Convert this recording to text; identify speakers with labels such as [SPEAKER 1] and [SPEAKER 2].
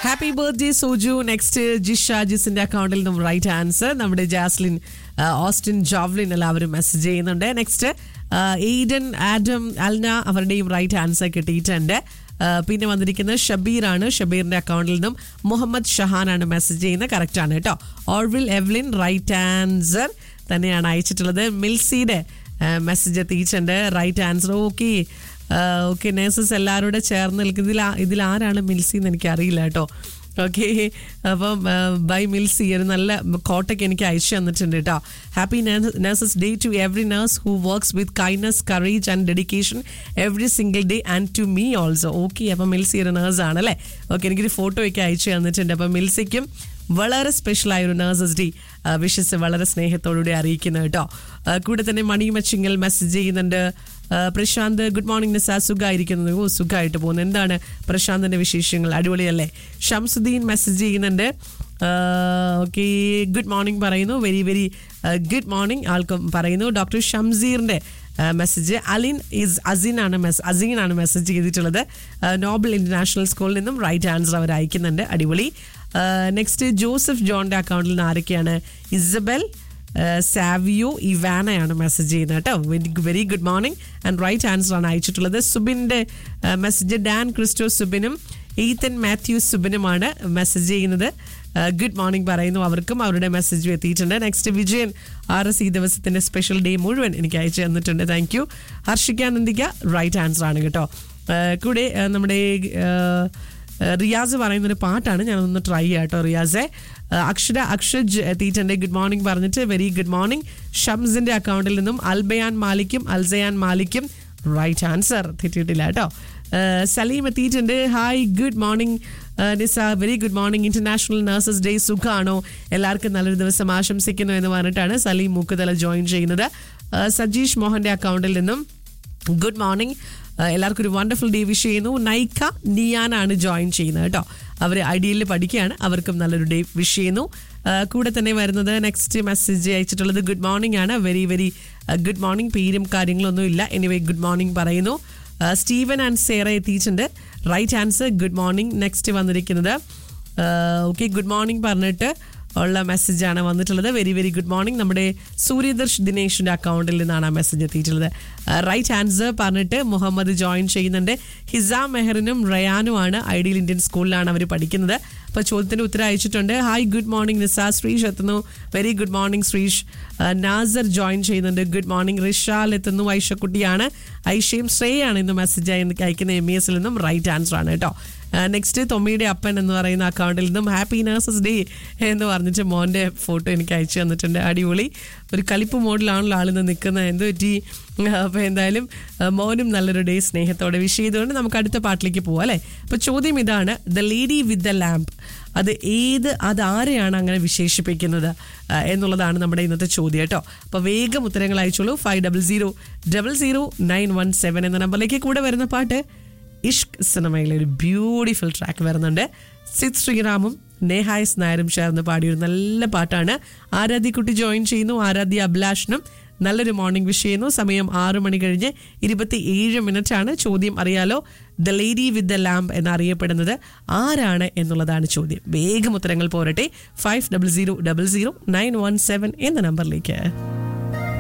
[SPEAKER 1] happy birthday Soju next Jisha ജിസിന്റെ അക്കൗണ്ടിൽ നിന്നും റൈറ്റ് ആൻസർ നമ്മുടെ ജാസ്ലിൻ ആ, ഓസ്റ്റിൻ ജോവ്ലിൻ എല്ലാവരും മെസ്സേജ് ചെയ്യുന്നുണ്ട് നെക്സ്റ്റ് എയ്ഡൻ ആഡം അൽന അവരുടെയും റൈറ്റ് ആൻസർ കിട്ടിയിട്ടുണ്ട് ആ, പിന്നെ വന്നിരിക്കുന്നത് ഷബീറാണ് ഷബീറിന്റെ അക്കൗണ്ടിൽ നിന്നും മുഹമ്മദ് ഷഹാനാണ് മെസ്സേജ് ചെയ്യുന്നത് കറക്റ്റ് ആണ് കേട്ടോ ഓർവിൽ എവ്ലിൻ റൈറ്റ് ആൻസർ തന്നെയാണ് അയച്ചിട്ടുള്ളത് മിൽസിയുടെ മെസ്സേജ് എത്തിയിട്ടുണ്ട് right answer okay okay nurses എല്ലാവരും കൂടെ ചേർന്ന് നിൽക്കുന്ന ഇതിൽ ആ- ഇതിൽ ആരാണ് മിൽസി എന്ന് എനിക്ക് അറിയില്ല കേട്ടോ ഓക്കെ അപ്പം ബൈ മിൽസി ഒരു നല്ല കോട്ടയ്ക്ക് എനിക്ക് അയച്ചു തന്നിട്ടുണ്ട് കേട്ടോ happy nurses day to every nurse who works with kindness courage and dedication every single day and to me also okay അപ്പം മിൽസി ഒരു നേഴ്സ് ആണ് അല്ലേ ഓക്കെ എനിക്കൊരു ഫോട്ടോ ഒക്കെ അയച്ചു തന്നിട്ടുണ്ട് അപ്പം മിൽസിക്കും വളരെ സ്പെഷ്യലായ ഒരു നേഴ്സസ് ഡേ വിഷസ് വളരെ സ്നേഹത്തോടുകൂടി അറിയിക്കുന്നു കേട്ടോ ആ, കൂടെ തന്നെ മണി മച്ചിങ്ങൽ മെസ്സേജ് ചെയ്യുന്നുണ്ട് ആ, പ്രശാന്ത് ഗുഡ് മോർണിംഗ് നിസാ സുഖമായിരിക്കുന്നത് ഓ സുഖമായിട്ട് പോകുന്നു എന്താണ് പ്രശാന്തിന്റെ വിശേഷങ്ങൾ അടിപൊളിയല്ലേ ഷംസുദ്ദീൻ മെസ്സേജ് ചെയ്യുന്നുണ്ട് ഓക്കെ ഗുഡ് മോർണിംഗ് പറയുന്നു വെരി വെരി ഗുഡ് മോർണിംഗ് ആൾക്കും പറയുന്നു ഡോക്ടർ ഷംസീറിന്റെ മെസ്സേജ് അലിൻ ഇസ് അസീൻ ആണ് മെസ് അസീൻ ആണ് മെസ്സേജ് ചെയ്തിട്ടുള്ളത് ആ, നോബൽ ഇന്റർനാഷണൽ സ്കൂളിൽ നിന്നും റൈറ്റ് ആൻസർ അവർ അയക്കുന്നുണ്ട് അടിപൊളി നെക്സ്റ്റ് ജോസഫ് ജോണിന്റെ അക്കൗണ്ടിൽ നിന്ന് ആരൊക്കെയാണ് ഇസബൽ സാവിയോ ഇവാനയാണ് മെസ്സേജ് ചെയ്യുന്നത് കേട്ടോ very very good morning and right answer ആണ് അയച്ചിട്ടുള്ളത് സുബിൻ്റെ മെസ്സേജ് ഡാൻ ക്രിസ്റ്റോ സുബിനും ഈത്തൻ മാത്യു സുബിനുമാണ് മെസ്സേജ് ചെയ്യുന്നത് ഗുഡ് മോർണിംഗ് പറയുന്നു അവർക്കും അവരുടെ മെസ്സേജ് എത്തിയിട്ടുണ്ട് നെക്സ്റ്റ് വിജയൻ ആർ എസ് ഈ ദിവസത്തിന്റെ സ്പെഷ്യൽ ഡേ മുഴുവൻ എനിക്ക് അയച്ചു തന്നിട്ടുണ്ട് താങ്ക് യു ഹർഷിക്കാനന്ദിക്ക റൈറ്റ് ആൻസർ ആണ് കേട്ടോ ആ, കൂടെ ആ, നമ്മുടെ ആ, റിയാസ് പറയുന്ന ഒരു പാട്ടാണ് ഞാൻ ഒന്ന് ട്രൈ ചെയ്യാം കേട്ടോ റിയാസെ ആ, അക്ഷര അക്ഷജ് എത്തിയിട്ടുണ്ട് ഗുഡ് മോർണിംഗ് പറഞ്ഞിട്ട് വെരി ഗുഡ് മോർണിംഗ് ഷംസിന്റെ അക്കൗണ്ടിൽ നിന്നും അൽബയാൻ മാലിക്കും അൽസയാൻ മാലിക്കും റൈറ്റ് ആൻസർ തെറ്റിയിട്ടില്ല കേട്ടോ ആ, സലീം എത്തിയിട്ടുണ്ട് hi good morning Nisa very good morning international nurses day സുഖാണോ എല്ലാവർക്കും നല്ലൊരു ദിവസം ആശംസിക്കുന്നു എന്ന് പറഞ്ഞിട്ടാണ് സലീം മൂക്കുതല ജോയിൻ ചെയ്യുന്നത് ആ, സജീഷ് മോഹന്റെ അക്കൗണ്ടിൽ നിന്നും ഗുഡ് മോർണിംഗ് എല്ലാവർക്കും ഒരു വണ്ടർഫുൾ ഡേ വിഷ് ചെയ്യുന്നു നൈക്ക നിയാനാണ് ജോയിൻ ചെയ്യുന്നത് കേട്ടോ അവർ ഐഡിയയിൽ പഠിക്കുകയാണ് അവർക്കും നല്ലൊരു ഡേ വിഷ് ചെയ്യുന്നു ആ, കൂടെ തന്നെ വരുന്നത് നെക്സ്റ്റ് മെസ്സേജ് അയച്ചിട്ടുള്ളത് ഗുഡ് മോർണിംഗ് ആണ് വെരി വെരി ഗുഡ് മോർണിംഗ് പേരും കാര്യങ്ങളൊന്നും ഇല്ല എനിവേ ഗുഡ് മോർണിംഗ് പറയുന്നു ആ, സ്റ്റീവൻ ആൻഡ് സേറ എത്തിയിട്ടുണ്ട് right answer good morning next വന്നിരിക്കുന്നത് ഓക്കെ ഗുഡ് മോർണിംഗ് പറഞ്ഞിട്ട് ഉള്ള മെസ്സേജാണ് വന്നിട്ടുള്ളത് വെരി വെരി ഗുഡ് മോർണിംഗ് നമ്മുടെ സൂര്യദർശ് ദിനേഷിന്റെ അക്കൗണ്ടിൽ നിന്നാണ് ആ മെസ്സേജ് എത്തിയിട്ടുള്ളത് റൈറ്റ് ആൻസർ പറഞ്ഞിട്ട് മുഹമ്മദ് ജോയിൻ ചെയ്യുന്നുണ്ട് ഹിസാം മെഹറിനും റയാനുമാണ് ഐഡിയൽ ഇന്ത്യൻ സ്കൂളിലാണ് അവർ പഠിക്കുന്നത് അപ്പോൾ ചോദ്യത്തിന് ഉത്തരം അയച്ചിട്ടുണ്ട് hi good morning Nisa Sreesh എത്തുന്നു വെരി ഗുഡ് മോർണിംഗ് ശ്രീഷ് ആ, നാസർ ജോയിൻ ചെയ്യുന്നുണ്ട് ഗുഡ് മോർണിംഗ് റിഷാൽ എത്തുന്നു ഐഷക്കുട്ടിയാണ് ഐഷയും ശ്രേയാണ് ഇന്ന് മെസ്സേജ് അയക്കുന്ന എം ഇ എസിൽ നിന്നും റൈറ്റ് ആൻസർ ആണ് കേട്ടോ നെക്സ്റ്റ് തൊമ്മിയുടെ അപ്പൻ എന്ന് പറയുന്ന അക്കൗണ്ടിൽ നിന്നും ഹാപ്പി നഴ്സസ് ഡേ എന്ന് പറഞ്ഞിട്ട് മോൻ്റെ ഫോട്ടോ എനിക്ക് അയച്ചു തന്നിട്ടുണ്ട് അടിപൊളി ഒരു കളിപ്പ് മോഡിലാണല്ലോ ആളിന്ന് നിൽക്കുന്നത് എന്ത് പറ്റി അപ്പോൾ എന്തായാലും ആ, മോനും നല്ലൊരു ഡേ സ്നേഹത്തോടെ വിഷ് ചെയ്തുകൊണ്ട് നമുക്ക് അടുത്ത പാട്ടിലേക്ക് പോവാം അല്ലേ അപ്പോൾ ചോദ്യം ഇതാണ് the lady with the lamp അത് ഏത് അത് ആരെയാണ് അങ്ങനെ വിശേഷിപ്പിക്കുന്നത് ആ, എന്നുള്ളതാണ് നമ്മുടെ ഇന്നത്തെ ചോദ്യം കേട്ടോ അപ്പോൾ വേഗം ഉത്തരങ്ങൾ അയച്ചോളൂ five double zero double zero nine one seven എന്ന നമ്പറിലേക്ക് കൂടെ വരുന്ന പാട്ട് ഇഷ്ക് സിനിമയിലെ ഒരു ബ്യൂട്ടിഫുൾ ട്രാക്ക് വരുന്നുണ്ട് സിദ് ശ്രീറാമും നേഹായസ് നായരും ചേർന്ന് പാടിയ ഒരു നല്ല പാട്ടാണ് ആരാധ്യക്കുട്ടി ജോയിൻ ചെയ്യുന്നു ആരാധ്യ അഭിലാഷനും നല്ലൊരു മോർണിംഗ് വിഷ് ചെയ്യുന്നു സമയം ആറു മണി കഴിഞ്ഞ് ഇരുപത്തി ഏഴ് മിനിറ്റ് ആണ് ചോദ്യം അറിയാലോ the lady with the lamp എന്നറിയപ്പെടുന്നത് ആരാണ് എന്നുള്ളതാണ് ചോദ്യം വേഗം ഉത്തരങ്ങൾ പോരട്ടെ five double zero double zero nine one seven എന്ന നമ്പറിലേക്ക്